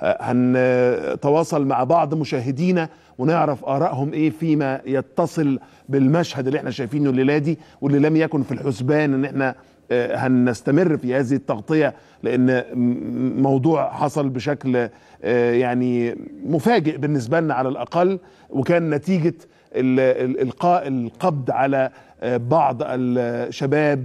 هنتواصل مع بعض مشاهدينا ونعرف ارائهم ايه فيما يتصل بالمشهد اللي احنا شايفينه الليله دي واللي لم يكن في الحسبان ان احنا آه، هنستمر في هذه التغطيه لان م- موضوع حصل بشكل آه، يعني مفاجئ بالنسبه لنا على الاقل وكان نتيجه ال- ال- القاء القبض على آه، بعض الشباب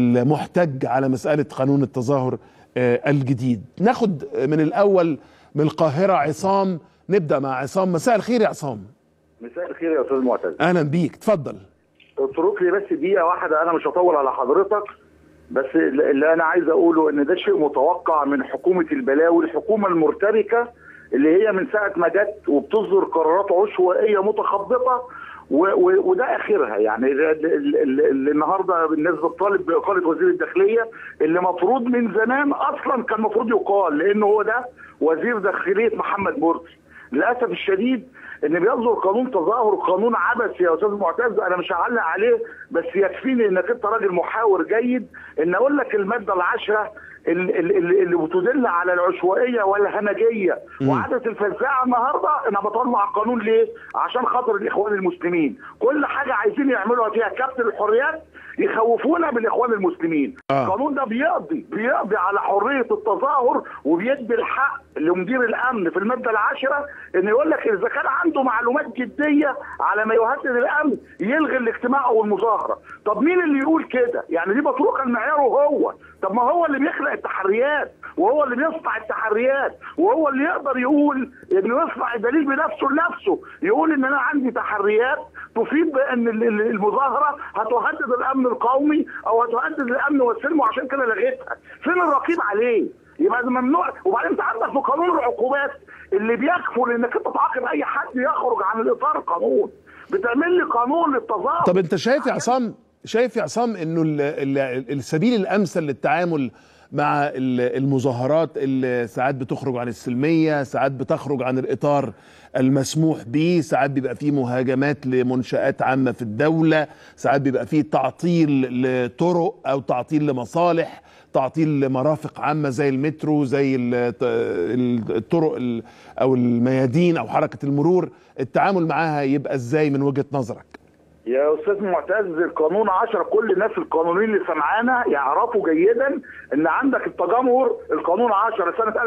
المحتج على مساله قانون التظاهر آه، الجديد ناخد من الاول من القاهره عصام نبدا مع عصام مساء الخير يا عصام مساء الخير يا استاذ معتز اهلا بيك اتفضل اترك لي بس دقيقه واحده انا مش هطول على حضرتك بس اللي انا عايز اقوله ان ده شيء متوقع من حكومه البلاوي الحكومه المرتبكه اللي هي من ساعه ما جت وبتصدر قرارات عشوائيه متخبطه و- و- وده اخرها يعني ده- ال- ال- ال- النهارده الناس بتطالب باقاله وزير الداخليه اللي مفروض من زمان اصلا كان المفروض يقال لان هو ده وزير داخليه محمد مرسي للاسف الشديد ان بيصدر قانون تظاهر قانون عبثي يا استاذ معتز انا مش هعلق عليه بس يكفيني انك انت راجل محاور جيد ان اقول لك الماده العاشره ال- ال- ال- اللي بتدل على العشوائيه والهمجيه وعاده الفزاعه النهارده انا بطلع قانون ليه؟ عشان خاطر الاخوان المسلمين كل حاجه عايزين يعملوها فيها كبت الحريات يخوفونا بالاخوان المسلمين آه. القانون ده بيقضي بيقضي على حريه التظاهر وبيدي الحق لمدير الامن في الماده العاشره ان يقول لك اذا كان عنده معلومات جديه على ما يهدد الامن يلغي الاجتماع او المظاهره طب مين اللي يقول كده يعني دي مطروقه المعيار هو طب ما هو اللي بيخلق التحريات وهو اللي بيصنع التحريات وهو اللي يقدر يقول انه يصنع الدليل بنفسه لنفسه يقول ان انا عندي تحريات تفيد بان ال- ال- المظاهره هتهدد الامن القومي او هتهدد الامن والسلم وعشان كده لغيتها فين الرقيب عليه يبقى ده ممنوع وبعدين انت عندك في قانون العقوبات اللي بيكفل انك انت تعاقب اي حد يخرج عن الاطار القانون بتعمل لي قانون للتظاهر طب انت شايف يا عصام شايف يا عصام انه ال- ال- السبيل الامثل للتعامل مع ال- المظاهرات اللي ساعات بتخرج عن السلميه ساعات بتخرج عن الاطار المسموح به ساعات بيبقى فيه مهاجمات لمنشآت عامة في الدولة ساعات بيبقى فيه تعطيل لطرق أو تعطيل لمصالح تعطيل لمرافق عامة زي المترو زي ال- ال- الطرق ال- أو الميادين أو حركة المرور التعامل معاها يبقى إزاي من وجهة نظرك يا استاذ معتز القانون 10 كل الناس القانونيين اللي سمعانا يعرفوا جيدا ان عندك التجمهر القانون 10 سنه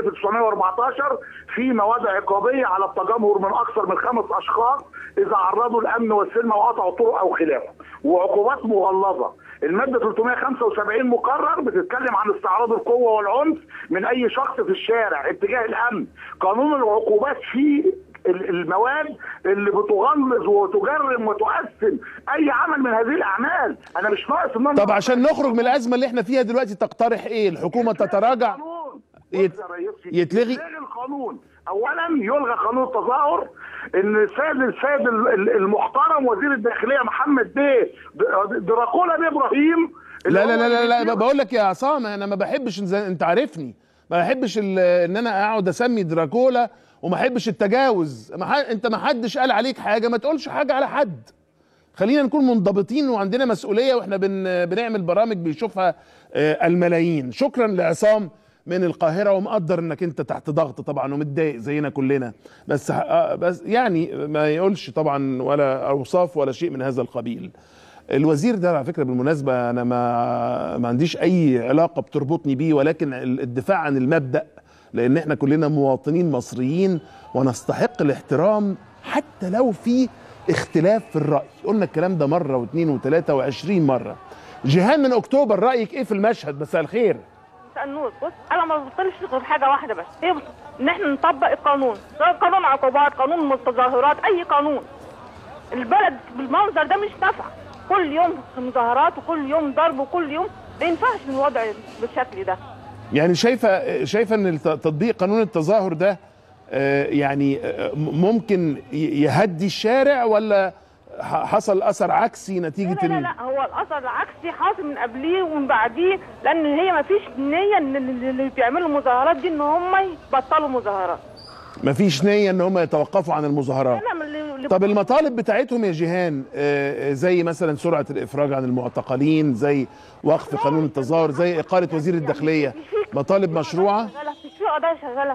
1914 في مواد عقابيه على التجمهر من اكثر من خمس اشخاص اذا عرضوا الامن والسلم وقطعوا طرق او خلافه وعقوبات مغلظه الماده 375 مقرر بتتكلم عن استعراض القوه والعنف من اي شخص في الشارع اتجاه الامن قانون العقوبات فيه ال- المواد اللي بتغلظ وتجرم وتؤثم اي عمل من هذه الاعمال انا مش ناقص ان انا طب عشان نخرج من الأزمة اللي احنا فيها دلوقتي تقترح إيه الحكومة تتراجع القانون. يت- بص يا ريس، يتلغي- يتلغي القانون اولا يلغى قانون التظاهر ان السيد السيد ال- ال- المحترم وزير الداخليه محمد بيه د- دراكولا بيه ابراهيم لا لا اللي هو لا لا, لا اللي- بقول لك يا عصام انا ما بحبش إن- انت عارفني ما بحبش ال- ان انا اقعد اسمي دراكولا وما احبش التجاوز ما ح... انت ما حدش قال عليك حاجه ما تقولش حاجه على حد خلينا نكون منضبطين وعندنا مسؤوليه واحنا بن... بنعمل برامج بيشوفها آه، الملايين شكرا لعصام من القاهره ومقدر انك انت تحت ضغط طبعا ومتضايق زينا كلنا بس ه- بس يعني ما يقولش طبعا ولا اوصاف ولا شيء من هذا القبيل الوزير ده على فكره بالمناسبه انا ما ما عنديش اي علاقه بتربطني بيه ولكن الدفاع عن المبدا لان احنا كلنا مواطنين مصريين ونستحق الاحترام حتى لو في اختلاف في الراي قلنا الكلام ده مره واثنين وثلاثه وعشرين مره جيهان من اكتوبر رايك ايه في المشهد مساء الخير مساء النور بص انا ما بطلش غير حاجه واحده بس هي بص ان احنا نطبق القانون سواء قانون عقوبات قانون التظاهرات اي قانون البلد بالمنظر ده مش نافع كل يوم مظاهرات وكل يوم ضرب وكل يوم ما ينفعش الوضع بالشكل ده يعني شايفه شايفه ان الت- تطبيق قانون التظاهر ده آه، يعني آه، م- ممكن ي- يهدي الشارع ولا ح- حصل اثر عكسي نتيجه لا لا ال- لا هو الاثر العكسي حاصل من قبليه ومن بعديه لان هي ما فيش نيه ان اللي بيعملوا مظاهرات دي ان هم يبطلوا مظاهرات مفيش نيه ان هم يتوقفوا عن المظاهرات انا من اللي اللي طب المطالب بتاعتهم يا جيهان آه، آه، زي مثلا سرعه الافراج عن المعتقلين زي وقف قانون التظاهر زي اقاله وزير الداخليه مطالب مشروعه شغاله في في قضايا شغاله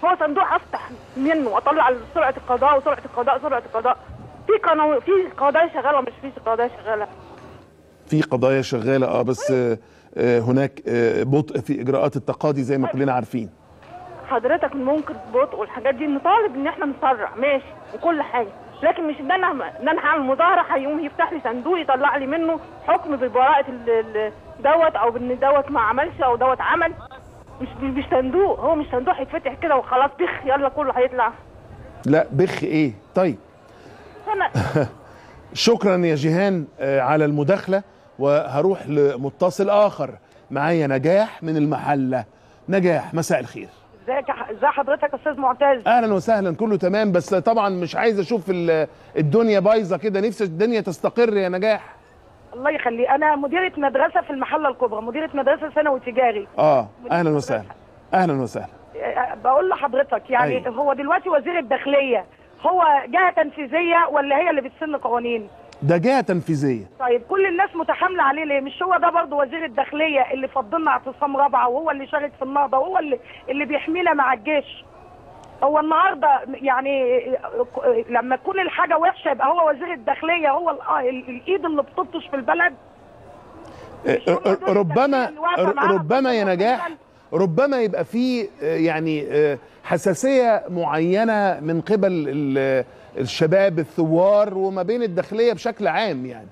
هو صندوق افتح منه واطلع سرعه القضاء وسرعه القضاء سرعه القضاء في قانون في قضايا شغاله مش في قضايا شغاله في قضايا شغاله اه بس آه، آه، هناك آه، بطء في اجراءات التقاضي زي ما كلنا عارفين حضرتك ممكن بطء والحاجات دي نطالب ان احنا نسرع ماشي وكل حاجه لكن مش ان انا ان انا هعمل مظاهره هيقوم يفتح لي صندوق يطلع لي منه حكم ببراءه ال- ال- دوت او بان دوت ما عملش او دوت عمل مش مش صندوق هو مش صندوق هيتفتح كده وخلاص بخ يلا كله هيطلع لا بخ ايه طيب انا شكرا يا جيهان آه، على المداخله وهروح لمتصل اخر معايا نجاح من المحله نجاح مساء الخير ازيك يا ح- ازي حضرتك يا استاذ معتز اهلا وسهلا كله تمام بس طبعا مش عايز اشوف ال- الدنيا بايظه كده نفسي الدنيا تستقر يا نجاح الله يخليه انا مديره مدرسه في المحله الكبرى مديره مدرسه ثانوي تجاري اه اهلا وسهلا اهلا وسهلا أه، بقول لحضرتك يعني أيوة. هو دلوقتي وزير الداخليه هو جهه تنفيذيه ولا هي اللي بتسن قوانين ده جهه تنفيذيه طيب كل الناس متحامله عليه ليه مش هو ده برضه وزير الداخليه اللي فضلنا اعتصام رابعه وهو اللي شارك في النهضه وهو اللي اللي بيحمينا مع الجيش هو النهارده يعني لما تكون الحاجه وحشه يبقى هو وزير الداخليه هو ال- آه، ال- الايد اللي بتبطش في البلد آه، هم دول آه، ربما الداخلية اللي واقفة معانا ربما يا في نجاح ربما يبقى في آه، يعني آه، حساسيه معينه من قبل ال- الشباب الثوار وما بين الداخليه بشكل عام يعني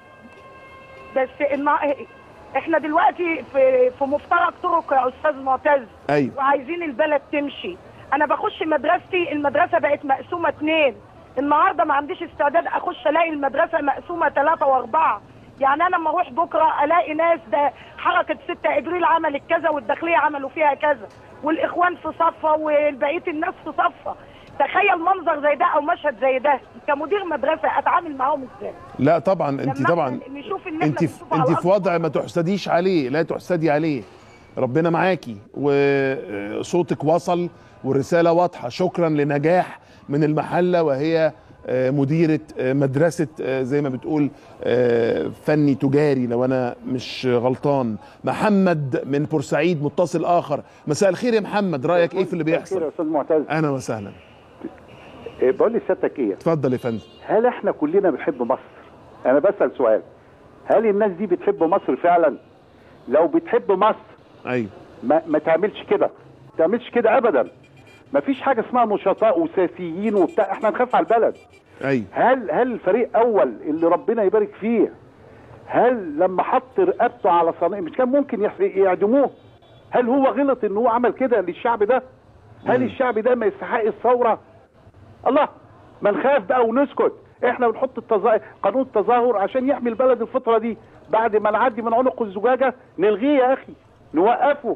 بس النا- احنا دلوقتي في في مفترق طرق يا استاذ معتز ايوه وعايزين البلد تمشي انا بخش مدرستي المدرسه بقت مقسومه اتنين النهارده ما عنديش استعداد اخش الاقي المدرسه مقسومه ثلاثه واربعه يعني انا لما اروح بكره الاقي ناس ده حركه 6 ابريل عملت كذا والداخليه عملوا فيها كذا والاخوان في صفه وبقيه الناس في صفه تخيل منظر زي ده او مشهد زي ده كمدير مدرسه اتعامل معاهم ازاي لا طبعا انت لما طبعا إحنا نشوف ان احنا انت في بنشوف على انت في الأرض وضع ما تحسديش عليه لا تحسدي عليه ربنا معاكي وصوتك وصل والرساله واضحه شكرا لنجاح من المحله وهي آه، مديره آه، مدرسه آه، زي ما بتقول آه، فني تجاري لو انا مش غلطان محمد من بورسعيد متصل اخر مساء الخير يا محمد رايك ايه في اللي خير يا بيحصل استاذ معتز اهلا وسهلا إيه، بقول لسيادتك ايه اتفضل يا فندم هل احنا كلنا بنحب مصر انا بسال سؤال هل الناس دي بتحب مصر فعلا لو بتحب مصر ايوه ما, ما تعملش كده ما تعملش كده ابدا ما فيش حاجه اسمها نشطاء وسياسيين وبتاع احنا نخاف على البلد ايوه هل هل الفريق اول اللي ربنا يبارك فيه هل لما حط رقبته على صنيع مش كان ممكن يح- يعدموه هل هو غلط ان هو عمل كده للشعب ده هل الشعب ده ما يستحق الثوره الله ما نخاف بقى ونسكت احنا بنحط التظا... قانون التظاهر عشان يحمي البلد الفتره دي بعد ما نعدي من عنق الزجاجه نلغيه يا اخي نوقفه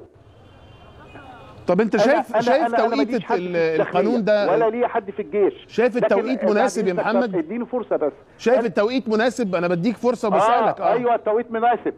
طب انت أنا- شايف أنا- شايف أنا- أنا توقيت ماليش حد في ال- الداخلية القانون ده ولا ليه حد في الجيش شايف لكن التوقيت بعد مناسب يا إذنك محمد؟ بس اديني فرصه بس شايف التوقيت مناسب انا بديك فرصه وبسالك آه, ايوه التوقيت مناسب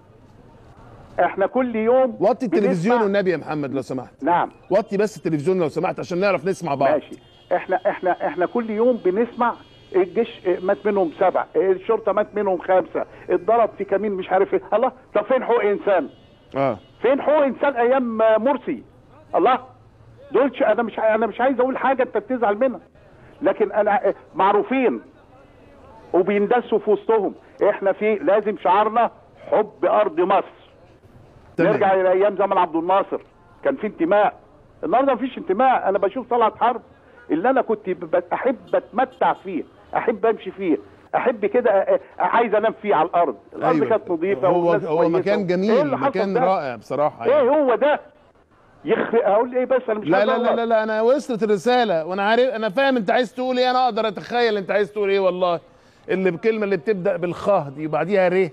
احنا كل يوم وطي التلفزيون بنسمع- والنبي يا محمد لو سمحت نعم وطي بس التلفزيون لو سمحت عشان نعرف نسمع بعض ماشي احنا احنا احنا كل يوم بنسمع الجيش مات منهم سبع الشرطه مات منهم خمسه اتضرب في كمين مش عارف ايه الله طب فين حقوق انسان اه فين حقوق انسان ايام مرسي الله دول ش- انا مش انا مش عايز اقول حاجه انت بتزعل منها لكن انا معروفين وبيندسوا في وسطهم احنا في لازم شعارنا حب ارض مصر تمام. نرجع الى ايام زمن عبد الناصر كان في انتماء النهارده مفيش انتماء انا بشوف طلعت حرب اللي انا كنت ب- احب اتمتع فيه احب امشي فيه احب كده أ- أ- عايز انام فيه على الارض الارض ايوه كانت نظيفه هو والناس هو كويسة. مكان ايه جميل اللي حصل مكان ده؟ رائع بصراحه ايه يعني. هو ده يخرق اقول ايه بس انا مش لا عايز لا لا أغلط. لا, لا انا وصلت الرساله وانا عارف انا فاهم انت عايز تقول ايه انا اقدر اتخيل انت عايز تقول ايه والله اللي بكلمه اللي بتبدا بالخاء دي وبعديها ر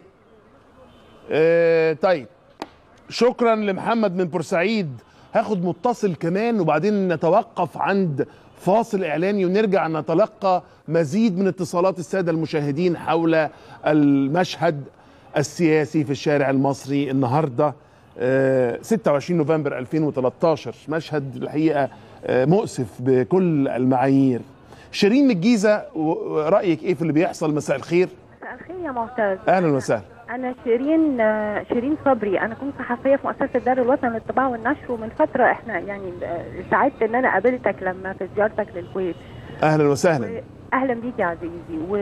آه طيب شكرا لمحمد من بورسعيد هاخد متصل كمان وبعدين نتوقف عند فاصل اعلاني ونرجع نتلقى مزيد من اتصالات الساده المشاهدين حول المشهد السياسي في الشارع المصري النهارده آه، 26 نوفمبر 2013 مشهد الحقيقه آه، مؤسف بكل المعايير شيرين من الجيزه و- رايك ايه في اللي بيحصل مساء الخير مساء الخير يا معتز اهلا وسهلا أنا شيرين آه، شيرين صبري أنا كنت صحفية في مؤسسة دار الوطن للطباعة والنشر ومن فترة إحنا يعني آه، سعدت إن أنا قابلتك لما في زيارتك للكويت اهلا وسهلا اهلا بيك يا عزيزي و...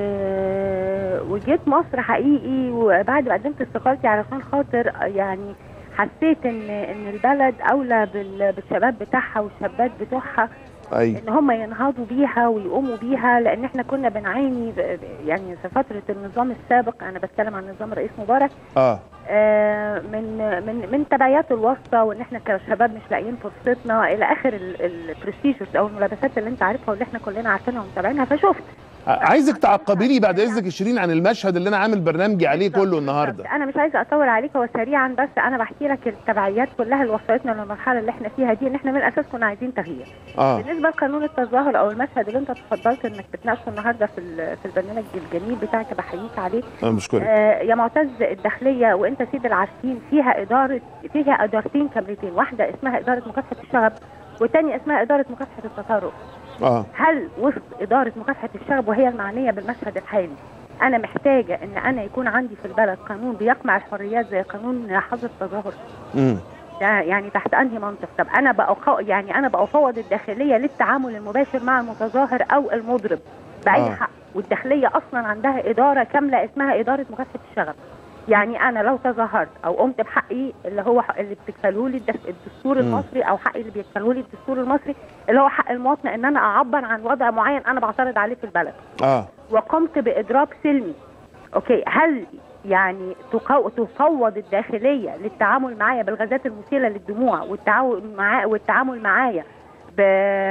وجيت مصر حقيقي وبعد ما قدمت استقالتي علشان خاطر يعني حسيت ان ان البلد اولى بال... بالشباب بتاعها والشابات بتوعها اي ان هم ينهضوا بيها ويقوموا بيها لان احنا كنا بنعاني ب- يعني في فتره النظام السابق انا بتكلم عن نظام الرئيس مبارك اه آه، من من من تبعيات الواسطه وان احنا كشباب مش لاقيين فرصتنا الى اخر البرستيجز او الملابسات اللي انت عارفها واللي احنا كلنا عارفينها ومتابعينها فشفت عايزك تعقبي لي بعد اذنك يا شيرين عن المشهد اللي انا عامل برنامجي عليه كله النهارده انا مش عايزه اطول عليك هو سريعا بس انا بحكي لك التبعيات كلها اللي وصلتنا للمرحله اللي احنا فيها دي ان احنا من الاساس كنا عايزين تغيير اه بالنسبه لقانون التظاهر او المشهد اللي انت تفضلت انك بتناقشه النهارده في ال- في البرنامج الجميل بتاعك بحييك عليه انا بشكرك آه يا معتز الداخليه وانت سيد العارفين فيها اداره فيها ادارتين كاملتين واحده اسمها اداره مكافحه الشغب والثانيه اسمها اداره مكافحه التطرف اه هل وسط اداره مكافحه الشغب وهي المعنيه بالمشهد الحالي انا محتاجه ان انا يكون عندي في البلد قانون بيقمع الحريات زي قانون حظر التظاهر امم ده يعني تحت انهي منطق طب انا بقى يعني انا بفوض الداخليه للتعامل المباشر مع المتظاهر او المضرب باي آه. آه. حق والداخليه اصلا عندها اداره كامله اسمها اداره مكافحه الشغب يعني انا لو تظاهرت او قمت بحقي اللي هو حق اللي بتكفله لي الدس- الدستور مم. المصري او حقي اللي بيكفله لي الدستور المصري اللي هو حق المواطن ان انا اعبر عن وضع معين انا بعترض عليه في البلد اه وقمت باضراب سلمي اوكي هل يعني تقو... تفوض الداخليه للتعامل معايا بالغازات المسيله للدموع والتعامل مع والتعامل معايا ب...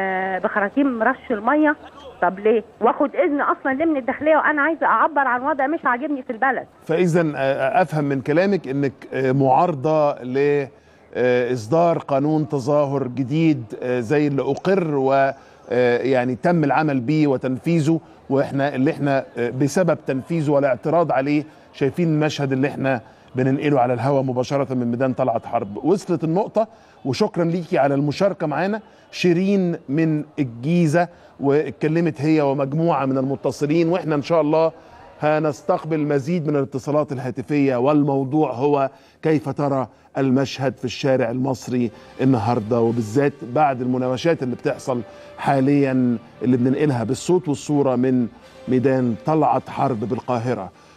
بخراطيم رش الميه طب ليه واخد اذن اصلا ليه من الداخليه وانا عايزه اعبر عن وضع مش عاجبني في البلد فاذا آه، افهم من كلامك انك آه، معارضه ل آه، اصدار قانون تظاهر جديد آه، زي اللي اقر و آه، يعني تم العمل به وتنفيذه واحنا اللي احنا آه، بسبب تنفيذه والاعتراض عليه شايفين المشهد اللي احنا بننقله على الهواء مباشرة من ميدان طلعت حرب وصلت النقطة وشكرا ليكي على المشاركة معانا شيرين من الجيزة واتكلمت هي ومجموعة من المتصلين واحنا ان شاء الله هنستقبل مزيد من الاتصالات الهاتفية والموضوع هو كيف ترى المشهد في الشارع المصري النهاردة وبالذات بعد المناوشات اللي بتحصل حاليا اللي بننقلها بالصوت والصورة من ميدان طلعت حرب بالقاهرة